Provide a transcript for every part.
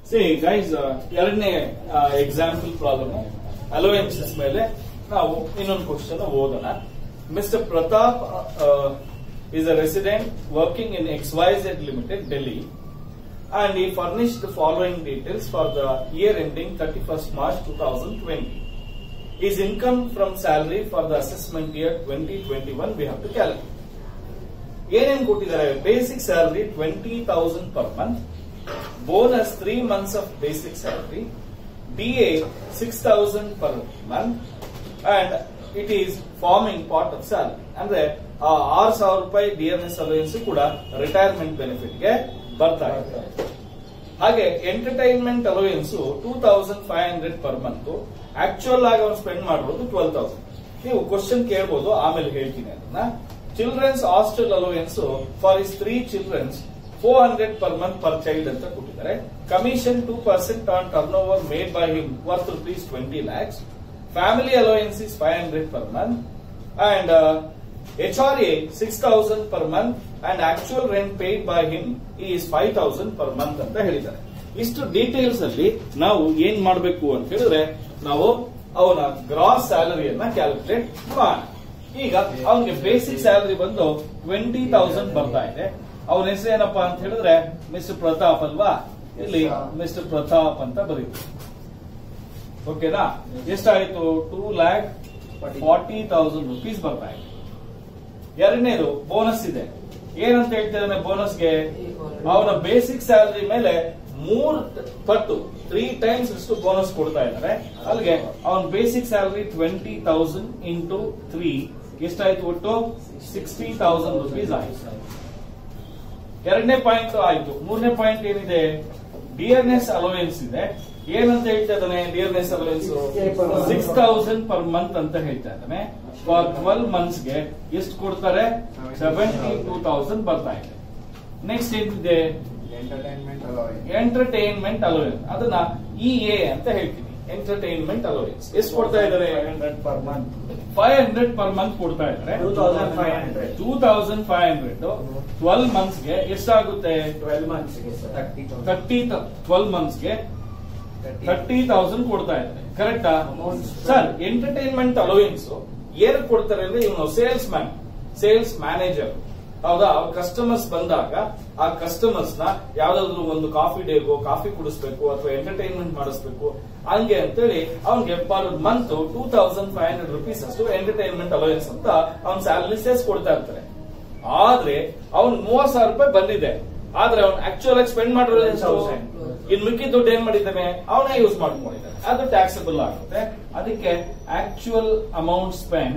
C guys ಎರಡನೇ example problem allowances ಮೇಲೆ ನಾವು ಇನ್ನೊಂದು ಕ್ವಶನ್ ಓದೋಣ mister Pratap is a resident working in XYZ Limited, Delhi, and he furnished the following details for the year ending 31st March 2020. His income from salary for the assessment year 2021 we have to calculate. ಏನೇನು ಕೊಟ್ಟಿದ್ದಾರೆ basic salary twenty thousand per month bonus three months of basic salary D A six thousand per month and it is forming part of salary ಅಂದ್ರೆ ಆ ಆರು ಸಾವಿರ ರೂಪಾಯಿ ಡಿಎಂಎಸ್ allowance ಕೂಡ retirement benefit ಗೆ ಬರ್ತಾ ಇದೆ ಹಾಗೆ entertainment allowance two thousand five hundred per month actual ಆಗಿ ಅವ್ನು ಸ್ಪೆಂಡ್ ಮಾಡಿರೋದು ಟ್ವೆಲ್ ತೌಸಂಡ್ ನೀವು ಕ್ವಶನ್ ಕೇಳ್ಬೋದು ಆಮೇಲೆ ಹೇಳ್ತೀನಿ ಅದನ್ನ childrens hostel allowance for is three childrens four hundred per month per child ಅಂತ ಕೊಟ್ಟಿದ್ದಾರೆ commission two percent on turn over made by him worth rupees twenty lakhs family allowance is five hundred per month and HRA 6000 per month and actual rent paid by him is 5000 per month ಅಂತ ಹೇಳಿದ್ದಾರೆ ಇಷ್ಟು details ಅಲ್ಲಿ ನಾವು ಏನ್ ಮಾಡಬೇಕು ಅಂತ ಹೇಳಿದ್ರೆ ನಾವು ಅವನ ಗ್ರಾಸ್ ಸ್ಯಾಲರಿಯನ್ನ ಕ್ಯಾಲ್ಕುಲೇಟ್ ಮಾಡೋಣ ಈಗ ಅವನಿಗೆ ಬೇಸಿಕ್ ಸ್ಯಾಲರಿ ಬಂದು ಟ್ವೆಂಟಿ ತೌಸಂಡ್ ಬರ್ತಾ ಇದೆ ಅವನ ಹೆಸರು ಏನಪ್ಪಾ ಅಂತ ಹೇಳಿದ್ರೆ ಮಿಸ್ಟರ್ ಪ್ರತಾಪ್ ಅಲ್ವಾ ಇಲ್ಲಿ ಮಿಸ್ಟರ್ ಪ್ರತಾಪ್ ಅಂತ ಬರೀತೀವಿ ಓಕೆನಾ ಎಷ್ಟಾಯ್ತು two lakh forty thousand rupees ಬರ್ತಾ ಇದೆ ಎರಡನೇದು ಬೋನಸ್ ಇದೆ ಏನಂತ ಹೇಳ್ತಿದ್ದಾನೆ ಬೋನಸ್ಗೆ ಅವನ ಬೇಸಿಕ್ ಸ್ಯಾಲರಿ ಮೇಲೆ ಮೂರ್ ಪಟ್ಟು ತ್ರೀ ಟೈಮ್ಸ್ ಅಷ್ಟು ಬೋನಸ್ ಕೊಡ್ತಾ ಇದ್ದಾರೆ ಅಲ್ಲಿಗೆ ಅವನ basic salary twenty thousand into three ಎಷ್ಟಾಯ್ತು ಒಟ್ಟು ಸಿಕ್ಸ್ಟಿ ತೌಸಂಡ್ ರುಪೀಸ್ ಆಯ್ತು ಎರಡನೇ ಪಾಯಿಂಟ್ ಆಯ್ತು ಮೂರನೇ ಪಾಯಿಂಟ್ ಏನಿದೆ ಡಿಯರ್ನೆಸ್ ಅಲೋವೆನ್ಸ್ ಇದೆ ಏನಂತ ಹೇಳ್ತಾ ಇದ್ದಾನೆ dearness allowance six thousand per month ಅಂತ ಹೇಳ್ತಾ ಇದ್ದಾನೆ ಫಾರ್ ಟ್ವೆಲ್ ಮಂತ್ಸ್ ಗೆ ಎಷ್ಟು ಕೊಡ್ತಾರೆ ಸೆವೆಂಟಿ ಟೂ ತೌಸಂಡ್ ಬರ್ತಾ ಇದೆ ನೆಕ್ಸ್ಟ್ ಏನಿದೆ ಎಂಟರ್ಟೈನ್ಮೆಂಟ್ ಅಲೋಯನ್ಸ್ ಎಂಟರ್ಟೈನ್ಮೆಂಟ್ ಅಲೋವೆನ್ಸ್ ಅದನ್ನ ಇ ಎ ಅಂತ ಹೇಳ್ತೀನಿ ಎಂಟರ್ಟೈನ್ಮೆಂಟ್ ಅಲೋವೆನ್ಸ್ ಎಷ್ಟು ಕೊಡ್ತಾ ಇದ್ದಾರೆ hundred per month five hundred per month ಕೊಡ್ತಾ ಇದ್ದಾರೆ two thousand five hundred two thousand five hundred twelve months ಗೆ ಎಷ್ಟಾಗುತ್ತೆ twelve months thirty thirty twelve months ಗೆ ತರ್ಟಿ ತೌಸಂಡ್ ಕೊಡ್ತಾ ಇದ್ದಾರೆ ಕರೆಕ್ಟಾ Amount. ಸರ್ ಎಂಟರ್ಟೈನ್ಮೆಂಟ್ ಅಲೋಯನ್ಸ್ ಏನ್ ಕೊಡ್ತಾರೆ ಅಂದ್ರೆ ಇವನು ಸೇಲ್ಸ್ ಮ್ಯಾನ್ ಸೇಲ್ಸ್ ಮ್ಯಾನೇಜರ್ ಹೌದಾ ಅವ್ರ ಕಸ್ಟಮರ್ಸ್ ಬಂದಾಗ ಆ ಕಸ್ಟಮರ್ಸ್ ನ ಯಾವ್ದಾದ್ರು ಒಂದು ಕಾಫಿ ಡೇಗೋ ಕಾಫಿ ಕುಡಿಸ್ಬೇಕು ಅಥವಾ ಎಂಟರ್ಟೈನ್ಮೆಂಟ್ ಮಾಡಿಸ್ಬೇಕು ಹಂಗೆ ಅಂತೇಳಿ ಅವ್ನಿಗೆ per month two thousand five hundred rupees ಅಷ್ಟು ಎಂಟರ್ಟೈನ್ಮೆಂಟ್ ಅಲೋಯನ್ಸ್ ಅಂತ ಅವ್ನ ಸ್ಯಾಲರಿ ಸೇರ್ಸ್ ಕೊಡ್ತಾ ಇರ್ತಾರೆ ಆದ್ರೆ ಅವ್ನ್ ಮೂವತ್ ಸಾವಿರ ರೂಪಾಯಿ ಬಂದಿದೆ ಆದ್ರೆ ಅವ್ನ್ ಆಕ್ಚುಯಲ್ ಆಗಿ ಸ್ಪೆಂಡ್ ಮಾಡಿರೋದು ಎಷ್ಟು? 10,000. ಇನ್ ಮಿಕ್ಕಿ ದುಡ್ಡು ಏನ್ ಮಾಡಿದ್ದಾನೆ ಅವನೇ ಯೂಸ್ ಮಾಡ್ಕೊಂಡಿದ್ದಾನೆ ಅದು ಟ್ಯಾಕ್ಸಬಲ್ ಆಗುತ್ತೆ ಅದಕ್ಕೆ ಆಕ್ಚುಯಲ್ ಅಮೌಂಟ್ ಸ್ಪೆಂಡ್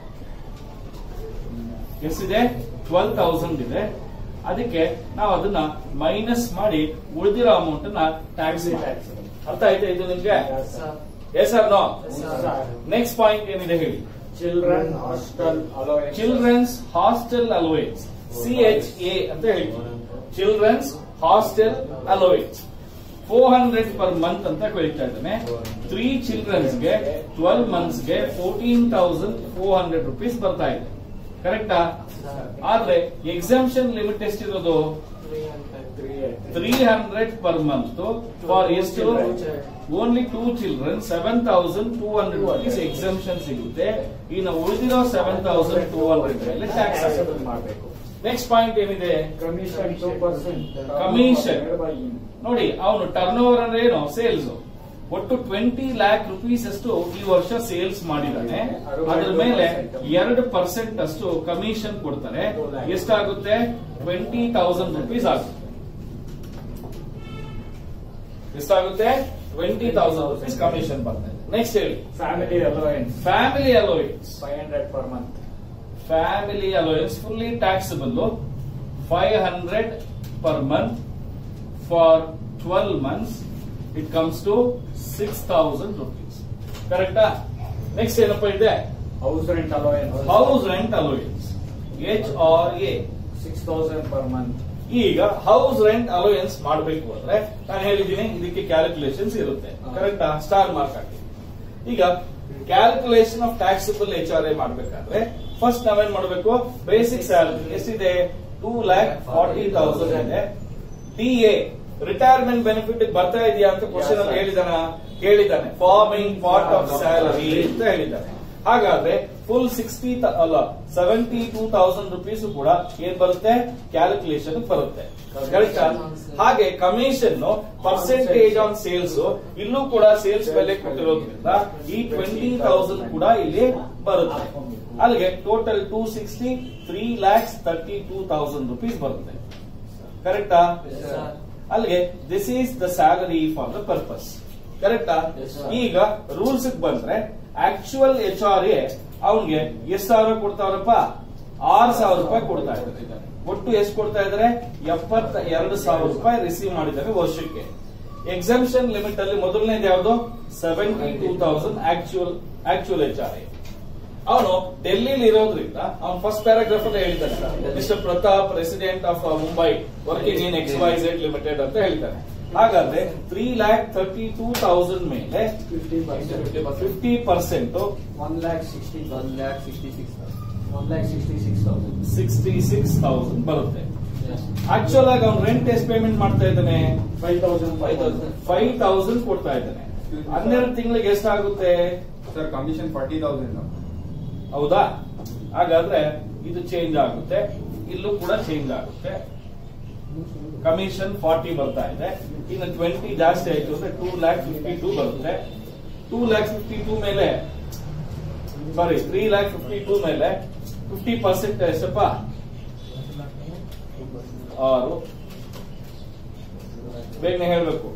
ಎಷ್ಟಿದೆ ಟ್ವೆಲ್ ತೌಸಂಡ್ ಇದೆ ಅದಕ್ಕೆ ನಾವು ಅದನ್ನ ಮೈನಸ್ ಮಾಡಿ ಉಳಿದಿರೋ ಅಮೌಂಟ್ ನ ಟ್ಯಾಕ್ಸ್ Tax. ಅರ್ಥ ಆಯ್ತಾ ಇದು ನಿಮ್ಗೆ yes or no next point ಏನಿದೆ ಹೇಳಿ children hostel allowance childrens hostel allowance C H A ಅಂತ ಹೇಳ್ತೀವಿ childrens hostel allowance four hundred per month ಅಂತ ಕರೀತಾ ಇದ್ದಾನೆ ತ್ರೀ ಚಿಲ್ಡ್ರನ್ಸ್ ಗೆ ಟ್ವೆಲ್ ಮಂತ್ಸ್ ಗೆ fourteen thousand four hundred rupees ಬರ್ತಾ ಇದೆ ಕರೆಕ್ಟಾ ಆದ್ರೆ ಎಕ್ಸಾಮ್ಷನ್ ಲಿಮಿಟ್ ಎಷ್ಟಿರೋದು three hundred per month for ಎಷ್ಟು only two children seven thousand two hundred rupees exemption ಸಿಗುತ್ತೆ ಇನ್ನು ಉಳಿದಿರೋ ಸೆವೆನ್ ತೌಸಂಡ್ ಟೂ ಹಂಡ್ರೆಡ್ ಮೇಲೆ ಟ್ಯಾಕ್ಸ್ ಆಗುತ್ತೆ ಮಾಡಬೇಕು ನೆಕ್ಸ್ಟ್ ಪಾಯಿಂಟ್ ಏನಿದೆ ಕಮಿಷನ್ ಟೂ ಪರ್ಸೆಂಟ್ Commission. ನೋಡಿ ಅವನು ಟರ್ನ್ ಓವರ್ ಅಂದ್ರೆ ಏನು ಸೇಲ್ಸ್ ಒಟ್ಟು ಟ್ವೆಂಟಿ ಲ್ಯಾಕ್ ರುಪೀಸ್ ಅಷ್ಟು ಈ ವರ್ಷ ಸೇಲ್ಸ್ ಮಾಡಿದ್ದಾನೆ ಅದ್ರ ಮೇಲೆ ಎರಡು ಪರ್ಸೆಂಟ್ ಅಷ್ಟು ಕಮಿಷನ್ ಕೊಡ್ತಾರೆ ಎಷ್ಟಾಗುತ್ತೆ ಟ್ವೆಂಟಿ ತೌಸಂಡ್ ರುಪೀಸ್ ಆಗುತ್ತೆ ಎಷ್ಟಾಗುತ್ತೆ ಟ್ವೆಂಟಿ ತೌಸಂಡ್ ರುಪೀಸ್ ಕಮಿಷನ್ ಬರ್ತದೆ ನೆಕ್ಸ್ಟ್ ಹೇಳಿ family allowance family allowance five hundred per month family allowance fully taxable five hundred per month for twelve months it comes to six thousand rupees ಕರೆಕ್ಟಾ next ಏನಪ್ಪ ಇದೆ house rent allowance house rent allowance H R A six thousand per month ಈಗ house rent allowance ಮಾಡಬೇಕು ಅಂದ್ರೆ ನಾನು ಹೇಳಿದ್ದೀನಿ ಇದಕ್ಕೆ calculations ಇರುತ್ತೆ ಕರೆಕ್ಟಾ ಸ್ಟಾರ್ ಮಾರ್ಕ್ ಹಾಕಿ ಈಗ calculation of taxable H R A ಮಾಡಬೇಕಾದ್ರೆ ಫಸ್ಟ್ ನಾವೇನ್ ಮಾಡಬೇಕು ಬೇಸಿಕ್ ಸ್ಯಾಲರಿ ಎಷ್ಟಿದೆ ಟೂ ಲ್ಯಾಕ್ ಫಾರ್ಟಿ ತೌಸಂಡ್ ಇದೆ ಡಿ ಎ ರಿಟೈರ್ಮೆಂಟ್ ಬೆನಿಫಿಟ್ ಬರ್ತಾ ಇದೆಯಾ ಅಂತ ಕ್ವಶನ್ ಅಲ್ಲಿ ಹೇಳಿದಾನ ಹೇಳಿದ್ದಾನೆ ಫಾರ್ಮಿಂಗ್ ಪಾರ್ಟ್ ಆಫ್ ಸ್ಯಾಲರಿ ಅಂತ ಹೇಳಿದ್ದಾನೆ ಹಾಗಾದ್ರೆ ಫುಲ್ ಸಿಕ್ಸ್ಟಿ ಅಲ್ಲ ಸೆವೆಂಟಿ ಟೂ ತೌಸಂಡ್ ರುಪೀಸ್ ಕೂಡ ಏನ್ ಬರುತ್ತೆ ಕ್ಯಾಲ್ಕುಲೇಷನ್ ಬರುತ್ತೆ ಕರೆಕ್ಟಾ ಹಾಗೆ ಕಮಿಷನ್ ಪರ್ಸೆಂಟೇಜ್ ಆನ್ ಸೇಲ್ಸ್ ಇಲ್ಲೂ ಕೂಡ ಸೇಲ್ಸ್ ಬೆಲೆ ಕೊಟ್ಟಿರೋದ್ರಿಂದ ಈ ಟ್ವೆಂಟಿ ತೌಸಂಡ್ ಕೂಡ ಇಲ್ಲಿ ಬರುತ್ತೆ ಅಲ್ಲಿಗೆ total two sixty three lakhs thirty two thousand rupees ಬರುತ್ತೆ ಕರೆಕ್ಟಾ ಅಲ್ಲಿಗೆ this is the salary for the purpose ಕರೆಕ್ಟಾ Yes, sir. ಈಗ ರೂಲ್ಸ್ ಬಂದ್ರೆ ಆಕ್ಚುಯಲ್ ಎಚ್ ಆರ್ ಎ ಅವನ್ಗೆ ಎಷ್ಟು ಸಾವಿರ ಕೊಡ್ತಾವ್ರಪ್ಪ ಆರು ಸಾವಿರ ರೂಪಾಯಿ ಕೊಡ್ತಾ ಇದ್ದಾರೆ ಒಟ್ಟು ಎಷ್ಟು ಕೊಡ್ತಾ ಇದ್ದಾರೆ ಎಪ್ಪತ್ತ ಎರಡು ಸಾವಿರ ರೂಪಾಯಿ ರಿಸೀವ್ ಮಾಡಿದ್ದಾರೆ ವರ್ಷಕ್ಕೆ ಎಕ್ಸಾಮಿಷನ್ ಲಿಮಿಟ್ ಅಲ್ಲಿ ಮೊದಲನೇದು ಯಾವುದು seventy two thousand actual actual H R A ಅವನು ಡೆಲ್ಲಿಲಿ ಇರೋದ್ರಿಂದ ಅವನು ಫಸ್ಟ್ ಪ್ಯಾರಾಗ್ರಾಫ್ ಅಲ್ಲಿ ಹೇಳಿದ್ದಾನೆ mister Pratap resident of Mumbai working in X Y Z limited ಅಂತ ಹೇಳ್ತಾನೆ ಹಾಗಾದ್ರೆ three lakh thirty two thousand ಮೇಲೆ fifty percent fifty percent one lakh sixty one lakh sixty six one lakh sixty six thousand sixty six thousand ಬರುತ್ತೆ actual ಆಗಿ ಅವ್ನು rent ಎಷ್ಟು payment ಮಾಡ್ತಾ ಇದ್ದಾನೆ five thousand five thousand five thousand ಕೊಡ್ತಾ ಇದ್ದಾನೆ ಹನ್ನೆರಡು ತಿಂಗಳಿಗೆ ಎಷ್ಟಾಗುತ್ತೆ ಸರ್ ಕಮಿಷನ್ ಫಾರ್ಟಿ ತೌಸಂಡ್ ಹೌದಾ ಹಾಗಾದ್ರೆ ಇದು ಚೇಂಜ್ ಆಗುತ್ತೆ ಇಲ್ಲೂ ಕೂಡ ಚೇಂಜ್ ಆಗುತ್ತೆ ಕಮಿಷನ್ ಫಾರ್ಟಿ ಬರ್ತಾ ಇದೆ ಇನ್ನು ಟ್ವೆಂಟಿ ಜಾಸ್ತಿ ಆಯ್ತು ಅಂದ್ರೆ ಟೂ ಲ್ಯಾಕ್ ಫಿಫ್ಟಿ ಟೂ ಬರುತ್ತೆ ಟೂ ಲ್ಯಾಕ್ ಫಿಫ್ಟಿ ಟೂ ಮೇಲೆ sorry three lakh fifty two ಮೇಲೆ ಫಿಫ್ಟಿ ಪರ್ಸೆಂಟ್ ಎಷ್ಟಪ್ಪ ಆರು ಬೇಗನೆ ಹೇಳ್ಬೇಕು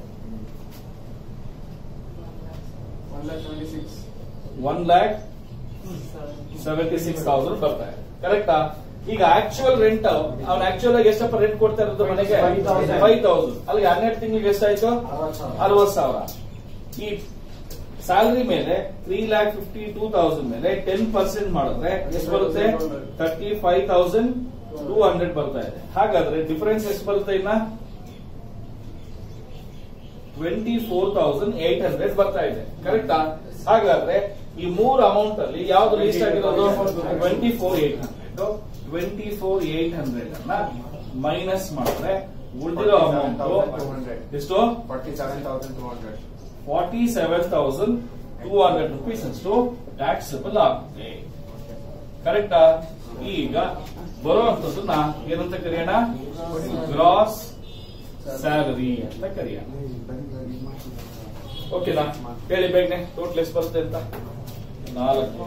one lakh twenty six one lakh seventy six thousand ಬರ್ತಾ ಇದೆ ಕರೆಕ್ಟಾ ಈಗ ಆಕ್ಚುಯಲ್ ರೆಂಟ್ ಅವ್ನ ಆಕ್ಚುಯಲ್ ಆಗಿ ಎಷ್ಟಪ್ಪ ರೆಂಟ್ ಕೊಡ್ತಾ ಇರೋದು ಮನೆಗೆ 5,000. ಫೈವ್ ತೌಸಂಡ್ ಅಲ್ಲಿಗೆ ಹನ್ನೆರಡು ತಿಂಗಳಿಗೆ ಎಷ್ಟಾಯ್ತು ಅರವತ್ತು ಸಾವಿರ ಅರವತ್ ಸಾವಿರ ಈ ಸ್ಯಾಲರಿ ಮೇಲೆ three lakh fifty two thousand ಮೇಲೆ ಟೆನ್ ಪರ್ಸೆಂಟ್ ಮಾಡಿದ್ರೆ ಎಷ್ಟು ಬರುತ್ತೆ thirty five thousand two hundred ಬರ್ತಾ ಇದೆ ಹಾಗಾದ್ರೆ ಡಿಫರೆನ್ಸ್ ಎಷ್ಟು ಬರುತ್ತೆ ಇನ್ನ twenty four thousand eight hundred ಬರ್ತಾ ಇದೆ ಕರೆಕ್ಟಾ ಹಾಗಾದ್ರೆ ಈ ಮೂರು ಅಮೌಂಟ್ ಅಲ್ಲಿ ಯಾವ್ದು ಲೀಸ್ಟ್ ಆಗಿರೋದು twenty four eight hundred twenty four eight hundred ಅನ್ನ ಮೈನಸ್ ಮಾಡಿದ್ರೆ ಉಳಿದಿರೋ ಅಮೌಂಟ್ 47,200. ಎಷ್ಟು forty seven thousand two hundred forty seven thousand two hundred rupees ಅಷ್ಟು ಟ್ಯಾಕ್ಸಬಲ್ ಆಗುತ್ತೆ ಕರೆಕ್ಟಾ ಈಗ ಬರುವಂತದನ್ನ ಏನಂತ ಕರೆಯೋಣ ಗ್ರಾಸ್ ಸ್ಯಾಲರಿ ಅಂತ ಕರೆಯೋಣ ಓಕೆನಾ ಹೇಳಿ ಬೇಗನೆ ಟೋಟಲ್ ಎಷ್ಟು ಬರುತ್ತೆ ಅಂತ ನಾಲ್ಕು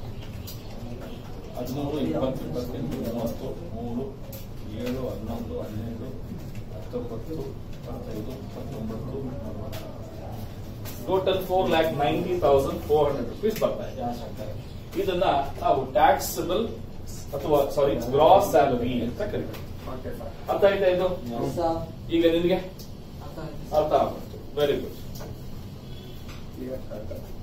ಹದಿಮೂರು ಇಪ್ಪತ್ತು ಇಪ್ಪತ್ತೆಂಟು ಮೂವತ್ತು ಮೂರು ಏಳು ಹನ್ನೊಂದು ಹನ್ನೆರಡು ಹತ್ತೊಂಬತ್ತು ಇಪ್ಪತ್ತೈದು ಇಪ್ಪತ್ತೊಂಬತ್ತು total four lakh ninety thousand four hundred rupees ಬರ್ತಾ ಇದೆ ಇದನ್ನ ನಾವು ಟ್ಯಾಕ್ಸಬಲ್ ಅಥವಾ ಸಾರಿ ಗ್ರಾಸ್ ಸ್ಯಾಲರಿ ಅಂತ ಕರಿತೀವಿ ಓಕೆ ಸರ್ ಅರ್ಥ ಆಯ್ತಾ ಇದು ಈಗ ನಿನ್ಗೆ ಅರ್ಥ ಆಗ್ಬಿಡ್ತು ವೆರಿ ಗುಡ್ ಕ್ಲಿಯರ್